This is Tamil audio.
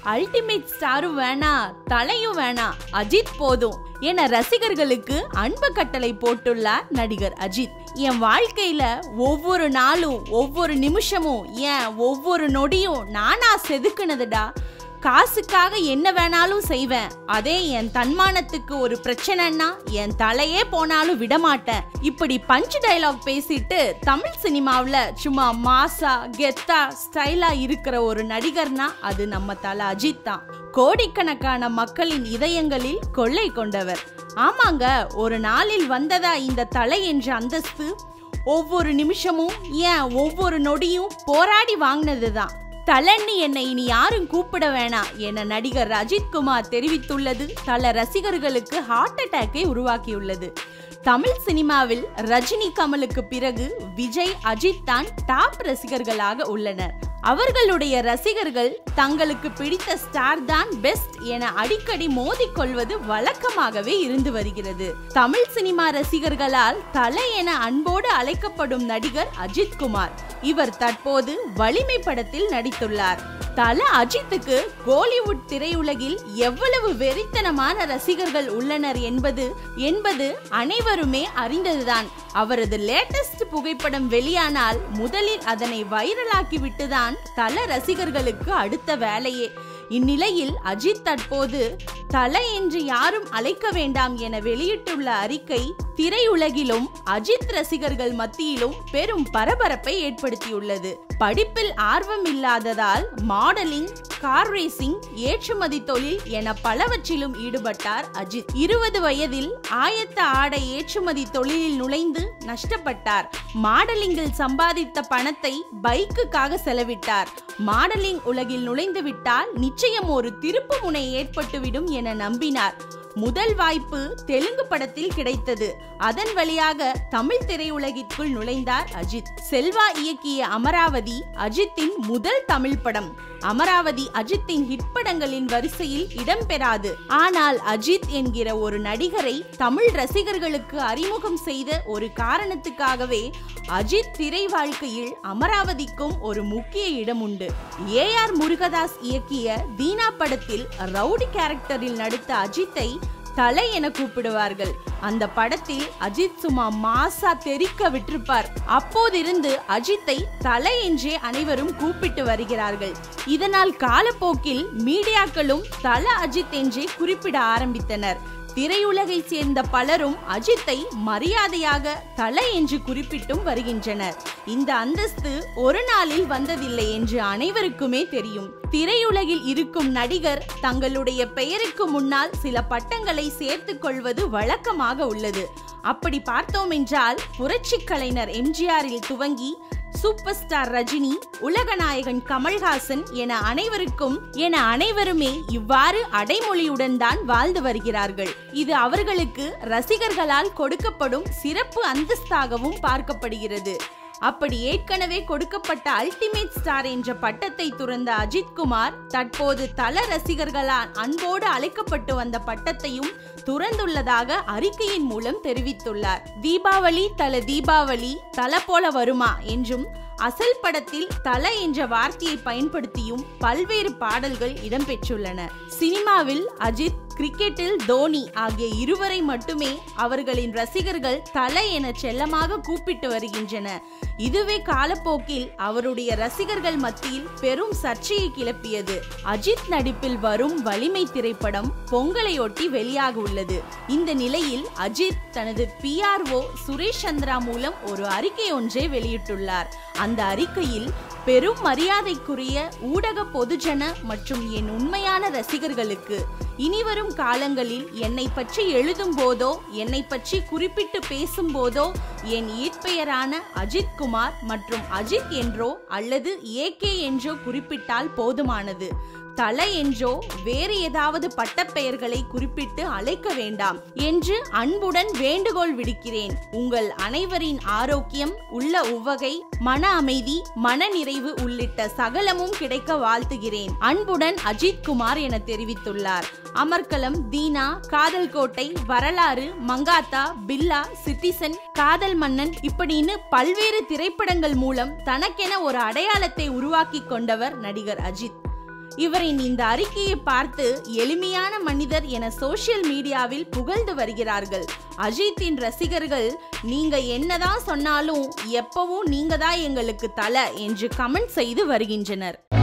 அல்டிமேட் ஸ்டாரும் வேணாம் தலையும் வேணாம் அஜித் போதும் என ரசிகர்களுக்கு அன்பு கட்டளை போட்டுள்ளார் நடிகர் அஜித் என் வாழ்க்கையில ஒவ்வொரு நாளும் ஒவ்வொரு நிமிஷமும் ஏன் ஒவ்வொரு நொடியும் நானா செதுக்குனதுடா காசுக்காக என்ன வேணாலும் செய்வேன் அதே என் தன்மானத்துக்கு ஒரு பிரச்சனைன்னா என் தலையே போனாலும் விடமாட்டேன் இப்படி பஞ்ச் டயலாக் பேசிட்டு தமிழ் சினிமாவில் சும்மா மாசா கெத்தா ஸ்டைலா இருக்கிற ஒரு நடிகர்னா அது நம்ம தல அஜித் தான் கோடிக்கணக்கான மக்களின் இதயங்களில் கொள்ளை கொண்டவர் ஆமாங்க ஒரு நாளில் வந்ததா இந்த தலை என்ற அந்தஸ்து ஒவ்வொரு நிமிஷமும் ஏன் ஒவ்வொரு நொடியும் போராடி வாங்கினதுதான் தலன்னு என்னை இனி யாரும் கூப்பிட வேணாம் என நடிகர் அஜித் குமார் தெரிவித்துள்ளது தல ரசிகர்களுக்கு ஹார்ட் அட்டாக்கை உருவாக்கியுள்ளது தமிழ் சினிமாவில் ரஜினி கமலுக்கு பிறகு விஜய் அஜித் தான் டாப் ரசிகர்களாக உள்ளனர் அவர்களுடைய ரசிகர்கள் தங்களுக்கு பிடித்த ஸ்டார் தான் பெஸ்ட் என அடிக்கடி மோதிக்கொள்வது வழக்கமாகவே இருந்து வருகிறது தமிழ் சினிமா ரசிகர்களால் தலை என அன்போடு அழைக்கப்படும் நடிகர் அஜித் குமார் இவர் தற்போது வலிமை படத்தில் நடித்துள்ளார் தல அஜித்துக்கு கோலிவுட் திரையுலகில் எவ்வளவு வெறித்தனமான ரசிகர்கள் உள்ளனர் என்பது என்பது அனைவருமே அறிந்ததுதான் அவரது லேட்டஸ்ட் புகைப்படம் வெளியானால் முதலில் அதனை வைரலாக்கி விட்டுதான் தல ரசிகர்களுக்கு அடுத்த வேலையே இந்நிலையில் அஜித் தற்போது தல என்று யாரும் அழைக்க வேண்டாம் என வெளியிட்டுள்ள அறிக்கை திரையுலகிலும் அஜித் ரசிகர்கள் மத்தியிலும் பெரும் பரபரப்பை ஏற்படுத்தியுள்ளது படிப்பில் ஆர்வம் இல்லாததால் மாடலிங் கார் ரேசிங் ஏற்றுமதி தொழில் என பலவற்றிலும் ஈடுபட்டார் அஜித் இருபது வயதில் ஆயத்த ஆடை ஏற்றுமதி தொழிலில் நுழைந்து நஷ்டப்பட்டார் மாடலிங்கில் சம்பாதித்த பணத்தை பைக்குக்காக செலவிட்டார் மாடலிங் உலகில் நுழைந்து விட்டால் நிச்சயம் ஒரு திருப்பு முனை ஏற்பட்டுவிடும் என நம்பினார் முதல் வாய்ப்பு தெலுங்கு படத்தில் கிடைத்தது அதன் வழியாக தமிழ் திரையுலகிற்குள் நுழைந்தார் அஜித் செல்வா இயக்கிய அமராவதி அஜித்தின் முதல் தமிழ் படம் அமராவதி அஜித்தின் ஹிட் படங்களின் வரிசையில் இடம்பெறாது ஆனால் அஜித் என்கிற ஒரு நடிகரை தமிழ் ரசிகர்களுக்கு அறிமுகம் செய்த ஒரு காரணத்துக்காகவே அஜித் திரை வாழ்க்கையில் அமராவதிக்கும் ஒரு முக்கிய இடம் உண்டு ஏ ஆர் முருகதாஸ் இயக்கிய தீனா படத்தில் ரவுடி கேரக்டரில் நடித்த அஜித்தை தலை என கூப்பிடுவார்கள் அந்த படத்தில் அஜித் சும்மா மாசா தெரிக்க விட்டிருப்பார் அப்போதிருந்து அஜித்தை தலை என்றே அனைவரும் கூப்பிட்டு வருகிறார்கள் இதனால் காலப்போக்கில் மீடியாக்களும் தல அஜித் என்றே குறிப்பிட ஆரம்பித்தனர் திரையுலகை சேர்ந்த பலரும் அஜித்தை மரியாதையாக தலை என்று குறிப்பிட்டும் வருகின்றனர் இந்த அந்தஸ்து ஒரு நாளில் வந்ததில்லை என்று அனைவருக்குமே தெரியும் திரையுலகில் இருக்கும் நடிகர் தங்களுடைய பெயருக்கு முன்னால் சில பட்டங்களை சேர்த்துக் கொள்வது வழக்கமாக உள்ளது அப்படி பார்த்தோம் என்றால் புரட்சி கலைஞர் எம்ஜிஆரில் துவங்கி சூப்பர் ஸ்டார் ரஜினி உலகநாயகன் கமல்ஹாசன் என அனைவருக்கும் என அனைவருமே இவ்வாறு அடைமொழியுடன் தான் வாழ்ந்து வருகிறார்கள் இது அவர்களுக்கு ரசிகர்களால் கொடுக்கப்படும் சிறப்பு அந்தஸ்தாகவும் பார்க்கப்படுகிறது அப்படி ஏற்கனவே கொடுக்கப்பட்ட அல்டிமேட் ஸ்டார் என்ற பட்டத்தை துறந்த அஜித் குமார் தற்போது தல ரசிகர்களால் அன்போடு அழைக்கப்பட்டு வந்த பட்டத்தையும் துறந்துள்ளதாக அறிக்கையின் மூலம் தெரிவித்துள்ளார் தீபாவளி தல தீபாவளி தல போல வருமா என்றும் அசல் படத்தில் தல என்ற வார்த்தையை பயன்படுத்தியும் பல்வேறு பாடல்கள் இடம்பெற்றுள்ளன சினிமாவில் அஜித் கிரிக்கெட்டில் தோனி ஆகிய இருவரை மட்டுமே அவர்களின் ரசிகர்கள் தல என செல்லமாக கூப்பிட்டு வருகின்றன இதுவே காலப்போக்கில் அவருடைய ரசிகர்கள் மத்தியில் பெரும் சர்ச்சையை கிளப்பியது அஜித் நடிப்பில் வரும் வலிமை திரைப்படம் பொங்கலையொட்டி வெளியாக உள்ளது இந்த நிலையில் அஜித் தனது பிஆர்ஓ சுரேஷ் சந்திரா மூலம் ஒரு அறிக்கை ஒன்றை வெளியிட்டுள்ளார் அந்த அறிக்கையில் பெரும் மரியாதைக்குரிய ஊடக பொதுஜன மற்றும் என் உண்மையான ரசிகர்களுக்கு இனிவரும் காலங்களில் என்னை பற்றி எழுதும் போதோ என்னை பற்றி குறிப்பிட்டு பேசும் போதோ என் இயற்பெயரான அஜித் குமார் மற்றும் அஜித் என்றோ அல்லது ஏகே என்றோ குறிப்பிட்டால் போதுமானது தல என்றோ வேறு ஏதாவது பட்டப்பெயர்களை குறிப்பிட்டு அழைக்க வேண்டாம் என்று அன்புடன் வேண்டுகோள் விடுக்கிறேன் உங்கள் அனைவரின் ஆரோக்கியம் உள்ள உவகை மன அமைதி மன நிறைவு உள்ளிட்ட சகலமும் கிடைக்க வாழ்த்துகிறேன் அன்புடன் அஜித் குமார் என தெரிவித்துள்ளார் அமர்கலம் தீனா காதல் கோட்டை வரலாறு மங்காத்தா பில்லா சிட்டிசன் காதல் மன்னன் இப்படின்னு பல்வேறு திரைப்படங்கள் மூலம் தனக்கென ஒரு அடையாளத்தை உருவாக்கி கொண்டவர் நடிகர் அஜித் இவரின் இந்த அறிக்கையை பார்த்து எளிமையான மனிதர் என சோஷியல் மீடியாவில் புகழ்ந்து வருகிறார்கள் அஜித்தின் ரசிகர்கள் நீங்க என்னதான் சொன்னாலும் எப்பவும் நீங்க தான் எங்களுக்கு தலை என்று கமெண்ட் செய்து வருகின்றனர்